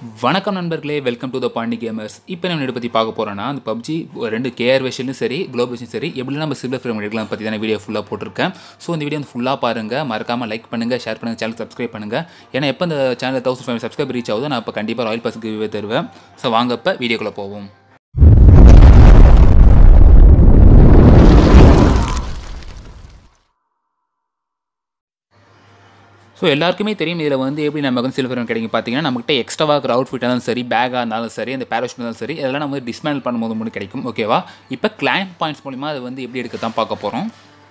வணக்கம் நண்பர்களே welcome to the Pandi gamers இப்போ நம்ம இதை பற்றி பார்க்க போகிறோன்னா அந்த பப்ஜி ரெண்டு கேஆர் வெஷனும் சரி குளோப் வெஷனும் சரி எப்படி நம்ம சில்வர் ஃப்ரேம் எடுக்கலாம் பற்றி தான் வீடியோ ஃபுல்லாக போட்டிருக்கேன் ஸோ இந்த வீடியோ வந்து ஃபுல்லாக பாருங்கள் மறக்காமல் லைக் பண்ணுங்கள் ஷேர் பண்ணுங்கள் சேனல் சப்ஸ்கிரைப் பண்ணுங்கள் ஏன்னா எப்போ இந்த channel thousand five subscribe reach ஆகுதோ நான் இப்போ கண்டிப்பாக ராயல் பாஸுக்கு தருவேன் ஸோ வாங்க இப்போ வீடியோக்குள்ளே போவோம் ஸோ எல்லாருக்குமே தெரியும் இதில் வந்து எப்படி நமக்கு வந்து சில்வர் கிடைக்கும் பார்த்தீங்கன்னா நம்மகிட்ட எக்ஸ்ட்ராவாக இருக்கிற அவுட்ஃபிட்டாக இருந்தாலும் சரி பேக்காக இருந்தாலும் சரி அந்த பேராஷூட் இருந்தாலும் சரி இதெல்லாம் நம்ம வந்து டிஸ்மேல் பண்ணும்போது மட்டும் கிடைக்கும் ஓகேவா இப்போ கிளைம் பாயிண்ட்ஸ் மூலிமா அதை வந்து எப்படி எடுக்க தான் பார்க்க போகிறோம்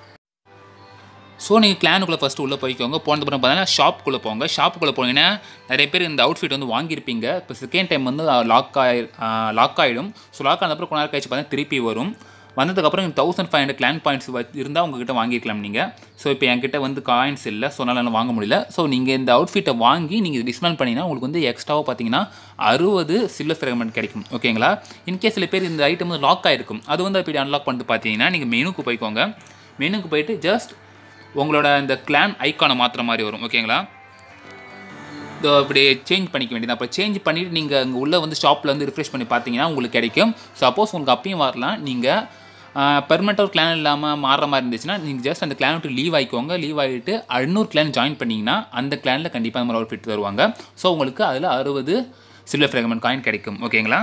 ஸோ நீங்கள் கிளானுக்குள்ளே ஃபஸ்ட்டு உள்ளே போய்க்கோங்க போனதுக்கப்புறம் பார்த்தீங்கன்னா ஷாப்புக்குள்ளே போங்க ஷாப்புக்குள்ளே போனீங்கன்னா நிறைய பேர் இந்த அவுட்ஃபிட் வந்து வாங்கியிருப்பீங்க இப்போ செகண்ட் டைம் வந்து லாக் ஆகி லாக் ஆகிடும் ஸோ லாக் ஆனதுக்கப்புறம் கொஞ்ச நேரம் கழிச்சு பார்த்தீங்கன்னா திருப்பி வரும் வந்ததுக்கப்புறம் thousand five hundred clan points இருந்தால் உங்ககிட்ட வாங்கிக்கலாம் நீங்கள் ஸோ இப்போ என்கிட்ட வந்து காயின்ஸ் இல்லை ஸோ அதனால் என்னால் வாங்க முடியல ஸோ நீங்கள் இந்த அவுட்ஃபிட்டை வாங்கி நீங்கள் டிஸ்மேண்ட் பண்ணிங்கன்னா உங்களுக்கு வந்து எக்ஸ்ட்ராவாக பார்த்தீங்கன்னா அறுபது சில்வர் ஃப்ரேக்மெண்ட் கிடைக்கும் ஓகேங்களா இன்கேஸ் சில பேர் இந்த ஐட்டம் வந்து லாக் ஆகிருக்கும் அது வந்து அப்படி அன்லாக் பண்ணிட்டு பார்த்தீங்கன்னா நீங்கள் மெனுக்கு போய்க்கோங்க மெனுக்கு போயிட்டு ஜஸ்ட் உங்களோட இந்த கிளான் ஐக்கானை மாற்றுற மாதிரி வரும் ஓகேங்களா இதோ அப்படி சேஞ்ச் பண்ணிக்க வேண்டியது அப்போ சேஞ்ச் பண்ணிவிட்டு நீங்கள் அங்கே உள்ளே வந்து ஷாப்பில் வந்து ரிஃப்ரெஷ் பண்ணி பார்த்தீங்கன்னா உங்களுக்கு கிடைக்கும் சப்போஸ் உங்களுக்கு அப்பயும் வரலாம் நீங்கள் பெர்மனெண்ட்டாக ஒரு கிளான் இல்லாமல் மாறுற மாதிரி இருந்துச்சுன்னா நீங்கள் ஜஸ்ட் அந்த கிளான் விட்டு லீவ் ஆகிக்கோங்க லீவ் ஆகிட்டு இன்னொரு கிளான் ஜாயின் பண்ணிங்கன்னா அந்த கிளானில் கண்டிப்பாக அந்த மாதிரி அவுட் ஃபிட் தருவாங்க ஸோ உங்களுக்கு அதில் அறுபது சில்வர் ஃப்ராக்மெண்ட் காயின் கிடைக்கும் ஓகேங்களா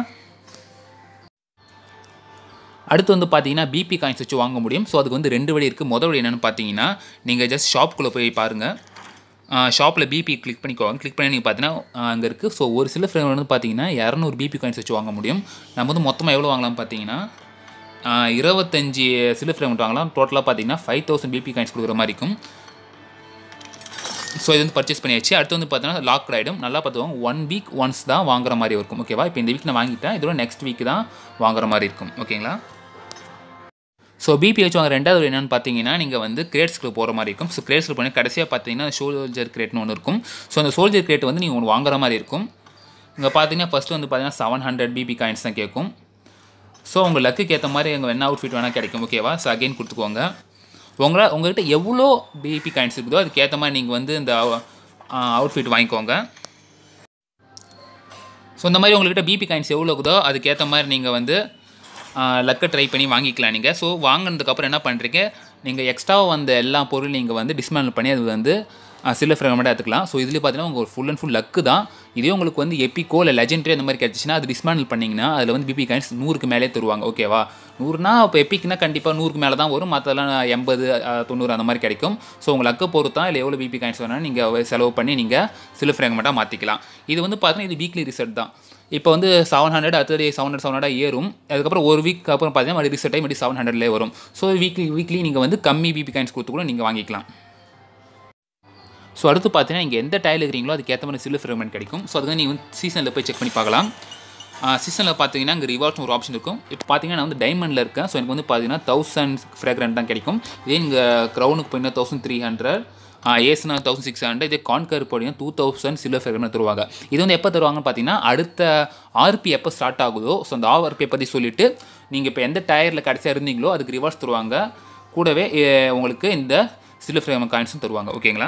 அடுத்து வந்து பார்த்தீங்கன்னா பிபி காயின்ஸ் வச்சு வாங்க முடியும் ஸோ அதுக்கு வந்து ரெண்டு வழி இருக்குது முதல் வழி என்னென்னு பார்த்தீங்கன்னா நீங்கள் ஜஸ்ட் ஷாப்புக்குள்ளே போய் பாருங்கள் ஷாப்பில் பிபி கிளிக் பண்ணிக்கோங்க கிளிக் பண்ணி நீங்கள் பார்த்தீங்கன்னா அங்கே இருக்குது ஸோ ஒரு சில ஃப்ரேம் வந்து பார்த்தீங்கன்னா இரநூறு பிபி காயின்ஸ் வச்சு வாங்க முடியும் நம்ம வந்து மொத்தமாக எவ்வளோ வாங்கலாம் பார்த்தீங்கன்னா இருபத்தஞ்சி சில ஃப்ரேம் வாங்கலாம் டோட்டலாக பார்த்தீங்கன்னா ஃபைவ் தௌசண்ட் பிபி காயின்ஸ் கொடுக்குற மாதிரி இருக்கும் ஸோ இது வந்து பர்ச்சேஸ் பண்ணியாச்சு அடுத்து வந்து பார்த்தீங்கன்னா லாக் ஆகிடும் நல்லா பார்த்துக்கோங்க ஒன் வீக் ஒன்ஸ் தான் வாங்குற மாதிரி இருக்கும் ஓகேவா இப்போ இந்த வீக் நான் வாங்கிட்டேன் இதோட நெக்ஸ்ட் வீக் தான் வாங்குற மாதிரி இருக்கும் ஓகேங்களா ஸோ பிபி வச்சு வாங்க ரெண்டாவது என்னென்னு பார்த்தீங்கன்னா நீங்கள் வந்து கிரேட்ஸ்க்கு போகிற மாதிரி இருக்கும் ஸோ கிரேட்ஸ்க்கு பண்ணி கடைசியாக பார்த்தீங்கன்னா சோல்ஜர் கிரேட்னு ஒன்று இருக்கும் ஸோ அந்த சோல்ஜர் கிரேட் வந்து நீங்கள் ஒன்று வாங்குற மாதிரி இருக்கும் இங்கே பார்த்தீங்கன்னா ஃபஸ்ட்டு வந்து பார்த்தீங்கன்னா செவன் ஹண்ட்ரட் பிபி காயின்ஸ் தான் கேட்கும் ஸோ உங்கள் லக்குக்கு ஏற்ற மாதிரி எங்கள் என்ன அவுட்ஃபிட் வேணால் கிடைக்கும் ஓகேவா ஸோ அகைன் கொடுத்துக்கோங்க உங்களை உங்கள்கிட்ட எவ்வளோ பிபி காயின்ஸ் இருக்குதோ அதுக்கேற்ற மாதிரி நீங்கள் வந்து இந்த அவுட்ஃபிட் வாங்கிக்கோங்க ஸோ இந்த மாதிரி உங்கள்கிட்ட பிபி காயின்ஸ் எவ்வளோ இருக்குதோ அதுக்கேற்ற மாதிரி நீங்கள் வந்து லக்கை ட்ரை பண்ணி வாங்கிக்கலாம் நீங்கள் ஸோ வாங்கினதுக்கப்புறம் என்ன பண்ணுறீங்க நீங்கள் எக்ஸ்ட்ராவாக வந்த எல்லா பொருளும் நீங்கள் வந்து டிஸ்மேண்டில் பண்ணி அது வந்து சில்வர் ஃப்ரேமெண்ட்டாக எடுத்துக்கலாம் ஸோ இதில் பார்த்தீங்கன்னா உங்களுக்கு ஃபுல் அண்ட் ஃபுல் லக்கு தான் இதே உங்களுக்கு வந்து எப்பிக்கோ இல்லை லெஜெண்டரி அந்த மாதிரி கிடச்சிச்சின்னா அது டிஸ்மேண்டில் பண்ணிங்கன்னா அதில் வந்து பிபி காயின்ஸ் நூறுக்கு மேலே தருவாங்க ஓகேவா நூறுனா இப்போ எப்பிக்னா கண்டிப்பாக நூறுக்கு மேலே தான் வரும் மற்றெல்லாம் எண்பது தொண்ணூறு அந்த மாதிரி கிடைக்கும் ஸோ உங்கள் லக்கு பொறுத்தான் இல்லை எவ்வளோ பிபி காயின்ஸ் வேணாலும் நீங்கள் செலவு பண்ணி நீங்கள் சில்வர் ஃப்ரேமெண்ட்டாக மாற்றிக்கலாம் இது வந்து பார்த்தீங்கன்னா இது வீக்லி ரிசல்ட் தான் இப்போ வந்து செவன் ஹண்ட்ரட் அடுத்தது செவன் ஹண்ட்ரட் செவன் ஹண்ட்ரட் ஏறும் அதுக்கப்புறம் ஒரு வீக் அப்புறம் பார்த்தீங்கன்னா மறுபடியும் ரிசல்ட் டைம் செவன் ஹண்ட்ரட்லேயே வரும் ஸோ வீக்லி வீக்லி நீங்கள் வந்து கம்மி பிபி காயின்ஸ் கொடுத்து கூட நீங்கள் வாங்கிக்கலாம் ஸோ அடுத்து பார்த்தீங்கன்னா நீங்கள் எந்த டைல் இருக்கிறீங்களோ அதுக்கேற்ற மாதிரி சில்வர் ஃப்ரேமெண்ட் கிடைக்கும் ஸோ அதுக்கு நீங்கள் வந்து சீசனில் போய் செக் பண்ணி பார்க்கலாம் சீசனில் பார்த்தீங்கன்னா இங்கே ரிவார்ட்ஸ் ஒரு ஆப்ஷன் இருக்கும் இப்போ பார்த்தீங்கன்னா நான் வந்து டைமண்டில் இருக்கேன் ஸோ எனக்கு வந்து பார்த்தீங்கன்னா தௌசண்ட் ஃப்ராக்ரண்ட் தான் கிடைக்கும் இதே நீங்கள் க்ரௌனுக்கு போயிங்கன்னா தௌசண்ட் த்ரீ ஹண்ட்ரட் ஏஸ்னா தௌசண்ட் சிக்ஸ் ஹண்ட்ரட் இதே கான்கர் போட்டிங்கன்னா டூ தௌசண்ட் சில்வர் ஃப்ரேக்ரண்ட் தருவாங்க இது வந்து எப்போ தருவாங்கன்னு பார்த்தீங்கன்னா அடுத்த ஆர்பி எப்போ ஸ்டார்ட் ஆகுதோ ஸோ அந்த ஆர்பியை பற்றி சொல்லிவிட்டு நீங்கள் இப்போ எந்த டயரில் கடைசியாக இருந்தீங்களோ அதுக்கு ரிவார்ட்ஸ் தருவாங்க கூடவே உங்களுக்கு இந்த சில்வர் ஃப்ரேம் காயின்ஸும் தருவாங்க ஓகேங்களா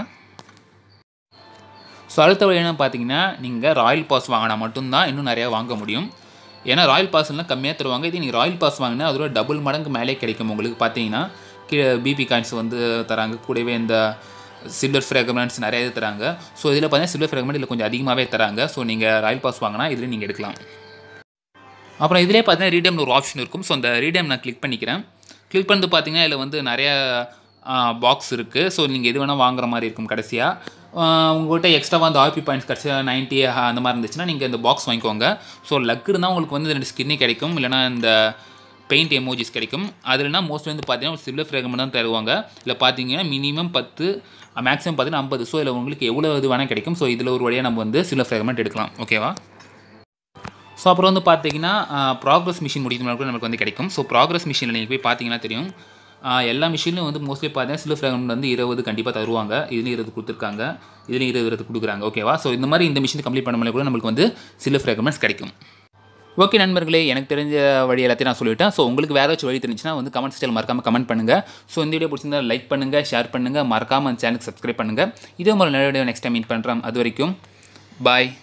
ஸோ அடுத்த வழி என்ன பார்த்தீங்கன்னா நீங்கள் ராயல் பாஸ் வாங்கினா மட்டும்தான் இன்னும் நிறையா வாங்க முடியும் ஏன்னா ராயல் பாஸ்லாம் கம்மியாக தருவாங்க இதே நீங்கள் ராயல் பாஸ் வாங்கினா அதோட டபுள் மடங்கு மேலே கிடைக்கும் உங்களுக்கு பார்த்தீங்கன்னா கீழே பிபி காயின்ஸ் வந்து தராங்க கூடவே இந்த சில்வர் ஃப்ராக்மெண்ட்ஸ் நிறைய இது தராங்க ஸோ இதில் பார்த்தீங்கன்னா சில்வர் ஃப்ராக்மெண்ட் இதில் கொஞ்சம் அதிகமாகவே தராங்க ஸோ நீங்கள் ராயல் பாஸ் வாங்கினா இதில் நீங்கள் எடுக்கலாம் அப்புறம் இதிலே பார்த்தீங்கன்னா ரீடேம்னு ஒரு ஆப்ஷன் இருக்கும் ஸோ அந்த ரீடேம் நான் கிளிக் பண்ணிக்கிறேன் கிளிக் பண்ணது பார்த்தீங்கன்னா இதில் வந்து நிறைய பாக்ஸ் இருக்குது ஸோ நீங்கள் எது வேணால் வாங்குற மாதிரி இருக்கும் கடைசியாக உங்கள்கிட்ட எக்ஸ்ட்ராவாக அந்த ஆர்பி பாயிண்ட்ஸ் கடைசியாக நைன்ட்டி அந்த மாதிரி இருந்துச்சுன்னா நீங்கள் இந்த பாக்ஸ் வாங்கிக்கோங்க ஸோ லக் இருந்தால் உங்களுக்கு வந்து ரெண்டு ஸ்கின்னே கிடைக்கும் இல்லைனா இந்த பெயிண்ட் எமோஜிஸ் கிடைக்கும் அதுலனா மோஸ்ட்லி வந்து பார்த்தீங்கன்னா சில்வர் ஃப்ரேக்மெண்ட் தான் தருவாங்க இல்லை பார்த்தீங்கன்னா மினிமம் பத்து மேக்ஸிமம் பார்த்தீங்கன்னா ஐம்பது ஸோ இதில் உங்களுக்கு எவ்வளோ இது வேணால் கிடைக்கும் ஸோ இதில் ஒரு வழியாக நம்ம வந்து சில்வர் ஃப்ரேக்மெண்ட் எடுக்கலாம் ஓகேவா ஸோ அப்புறம் வந்து பார்த்தீங்கன்னா ப்ராக்ரஸ் மிஷின் முடிக்கும் கூட நமக்கு வந்து கிடைக்கும் ஸோ ப்ராக்ரஸ் மிஷினில் நீங்கள் போய் பார்த்தீங்கன்னா தெரியும் எல்லா மிஷின்லையும் வந்து மோஸ்ட்லி பார்த்தீங்கன்னா சில்வர் ஃப்ரேக்மெண்ட் வந்து இருபது கண்டிப்பாக தருவாங்க இதுலேயும் இருபது கொடுத்துருக்காங்க இதுலேயும் இருபது இருபது கொடுக்குறாங்க ஓகேவா ஸோ இந்த மாதிரி இந்த மிஷின் கம்ப்ளீட் பண்ண கூட நம்மளுக்கு வந்து சில்வர் ஃப்ரேக்மெண்ட்ஸ் கிடைக்கும் ஓகே நண்பர்களே எனக்கு தெரிஞ்ச வழி எல்லாத்தையும் நான் சொல்லிவிட்டேன் ஸோ உங்களுக்கு வேறு ஏதாச்சும் வழி தெரிஞ்சுன்னா வந்து கமெண்ட் செக்ஷனில் மறக்காமல் கமெண்ட் பண்ணுங்கள் ஸோ இந்த வீடியோ பிடிச்சிருந்தா லைக் பண்ணுங்கள் ஷேர் பண்ணுங்கள் மறக்காமல் அந்த சேனலுக்கு சப்ஸ்கிரைப் பண்ணுங்கள் இதே மாதிரி நல்ல வீடியோ நெக்ஸ்ட் டைம் மீட் பண்ணுறோம் அது வரைக்கும் பாய்